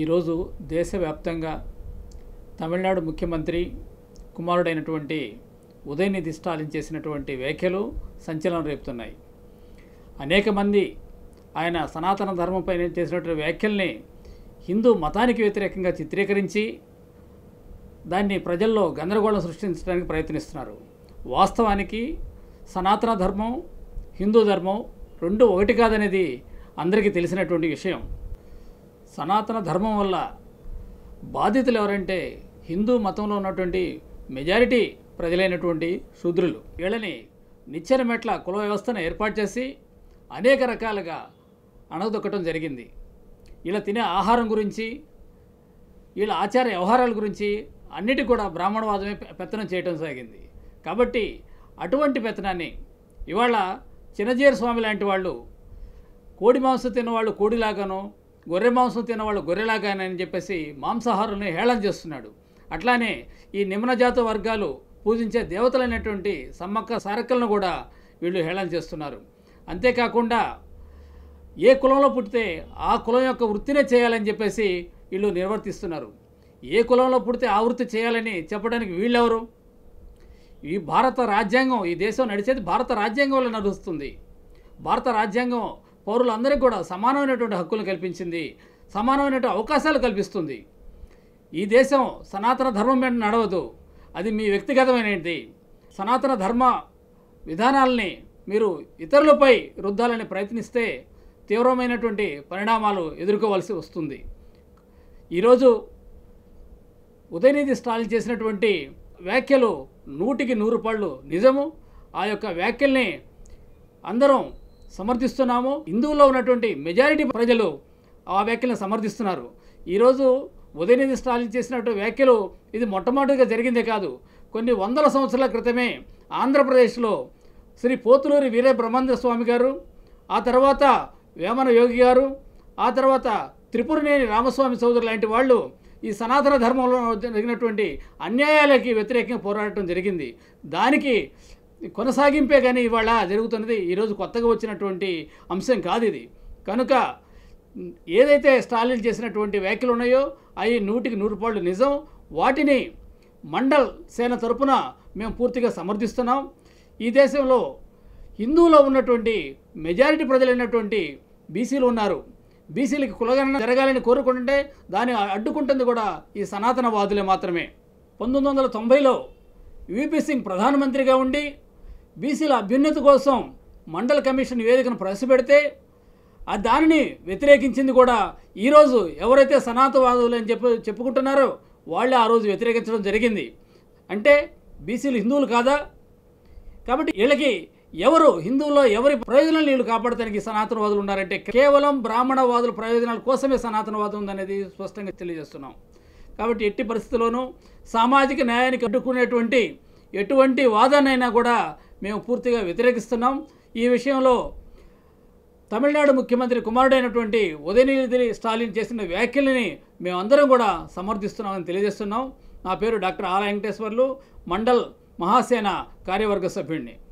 ఈరోజు దేశవ్యాప్తంగా తమిళనాడు ముఖ్యమంత్రి కుమారుడైనటువంటి ఉదయనిధి స్టాలిన్ చేసినటువంటి వ్యాఖ్యలు సంచలనం రేపుతున్నాయి అనేక మంది ఆయన సనాతన ధర్మంపై చేసినటువంటి వ్యాఖ్యల్ని హిందూ మతానికి వ్యతిరేకంగా చిత్రీకరించి దాన్ని ప్రజల్లో గందరగోళం సృష్టించడానికి ప్రయత్నిస్తున్నారు వాస్తవానికి సనాతన ధర్మం హిందూ ధర్మం రెండు ఒకటి కాదనేది అందరికీ తెలిసినటువంటి విషయం సనాతన ధర్మం వల్ల బాధితులు ఎవరంటే హిందూ మతంలో ఉన్నటువంటి మెజారిటీ ప్రజలైనటువంటి శూద్రులు వీళ్ళని నిచ్చెన మెట్ల కుల వ్యవస్థను ఏర్పాటు చేసి అనేక రకాలుగా అణగదొక్కటం జరిగింది ఇలా తినే ఆహారం గురించి వీళ్ళ ఆచార వ్యవహారాల గురించి అన్నిటి కూడా బ్రాహ్మణవాదమే పె- పెత్తనం చేయటం సాగింది కాబట్టి అటువంటి పెత్తనాన్ని ఇవాళ చిన్నజీర స్వామి లాంటి వాళ్ళు కోడి మాంసం తిన్నవాళ్ళు కోడిలాగానో గొర్రె మాంసం తిన్నవాళ్ళు గొర్రెలాగానని చెప్పేసి మాంసాహారుల్ని హేళన చేస్తున్నాడు అట్లానే ఈ నిమ్న జాతి వర్గాలు పూజించే దేవతలైనటువంటి సమ్మక్క సారక్కలను కూడా వీళ్ళు హేళన చేస్తున్నారు అంతేకాకుండా ఏ కులంలో పుట్టితే ఆ కులం యొక్క వృత్తినే చేయాలని చెప్పేసి వీళ్ళు నిర్వర్తిస్తున్నారు ఏ కులంలో పుడితే ఆ వృత్తి చేయాలని చెప్పడానికి వీళ్ళెవరు ఈ భారత రాజ్యాంగం ఈ దేశం నడిచేది భారత రాజ్యాంగం వల్ల నడుస్తుంది భారత రాజ్యాంగం పౌరులందరికీ కూడా సమానమైనటువంటి హక్కులు కల్పించింది సమానమైనటువంటి అవకాశాలు కల్పిస్తుంది ఈ దేశం సనాతన ధర్మం మీద నడవదు అది మీ వ్యక్తిగతమైనది సనాతన ధర్మ విధానాలని మీరు ఇతరులపై రుద్దాలని ప్రయత్నిస్తే తీవ్రమైనటువంటి పరిణామాలు ఎదుర్కోవాల్సి వస్తుంది ఈరోజు ఉదయనిధి స్టాలిన్ చేసినటువంటి వ్యాఖ్యలు నూటికి నూరు పళ్ళు నిజము ఆ యొక్క వ్యాఖ్యల్ని అందరం సమర్థిస్తున్నాము హిందువుల్లో ఉన్నటువంటి మెజారిటీ ప్రజలు ఆ వ్యాఖ్యలను సమర్థిస్తున్నారు ఈరోజు ఉదయనిధి స్టాలిన్ చేసినట్టు వ్యాఖ్యలు ఇది మొట్టమొదటిగా జరిగిందే కాదు కొన్ని వందల సంవత్సరాల క్రితమే ఆంధ్రప్రదేశ్లో శ్రీ పోతులూరి వీర బ్రహ్మానంద స్వామి గారు ఆ తర్వాత వేమన యోగి గారు ఆ తర్వాత త్రిపురనేని రామస్వామి చౌదరి లాంటి వాళ్ళు ఈ సనాతన ధర్మంలో జరిగినటువంటి అన్యాయాలకి వ్యతిరేకంగా పోరాడటం జరిగింది దానికి కొనసాగింపే కానీ ఇవాళ జరుగుతున్నది ఈరోజు కొత్తగా వచ్చినటువంటి అంశం కాదు ఇది కనుక ఏదైతే స్టాలిన్ చేసినటువంటి వ్యాఖ్యలు ఉన్నాయో అవి నూటికి నూరు పాళ్ళు నిజం వాటిని మండల్ సేన తరపున మేము పూర్తిగా సమర్థిస్తున్నాం ఈ దేశంలో హిందువులో ఉన్నటువంటి మెజారిటీ ప్రజలైనటువంటి బీసీలు ఉన్నారు బీసీలకి కులగణన జరగాలని కోరుకుంటుంటే దాన్ని అడ్డుకుంటుంది కూడా ఈ సనాతనవాదులే మాత్రమే పంతొమ్మిది వందల తొంభైలో యూపీ సింగ్ ప్రధానమంత్రిగా ఉండి బీసీల అభ్యున్నతి కోసం మండల్ కమిషన్ నివేదికను ప్రవేశపెడితే ఆ దానిని వ్యతిరేకించింది కూడా ఈరోజు ఎవరైతే సనాతనవాదులు అని చెప్పి చెప్పుకుంటున్నారో వాళ్ళే ఆ రోజు వ్యతిరేకించడం జరిగింది అంటే బీసీలు హిందువులు కాదా కాబట్టి వీళ్ళకి ఎవరు హిందువుల్లో ఎవరి ప్రయోజనాలు వీళ్ళు కాపాడటానికి సనాతనవాదులు ఉన్నారంటే కేవలం బ్రాహ్మణవాదుల ప్రయోజనాల కోసమే సనాతనవాదం ఉందనేది స్పష్టంగా తెలియజేస్తున్నాం కాబట్టి ఎట్టి పరిస్థితుల్లోనూ సామాజిక న్యాయానికి అడ్డుకునేటువంటి ఎటువంటి వాదాన్నైనా కూడా మేము పూర్తిగా వ్యతిరేకిస్తున్నాం ఈ విషయంలో తమిళనాడు ముఖ్యమంత్రి కుమారుడైనటువంటి ఉదయనిధి స్టాలిన్ చేసిన వ్యాఖ్యలని మేమందరం కూడా సమర్థిస్తున్నామని తెలియజేస్తున్నాం నా పేరు డాక్టర్ ఆర్ వెంకటేశ్వర్లు మండల్ మహాసేన కార్యవర్గ సభ్యుడిని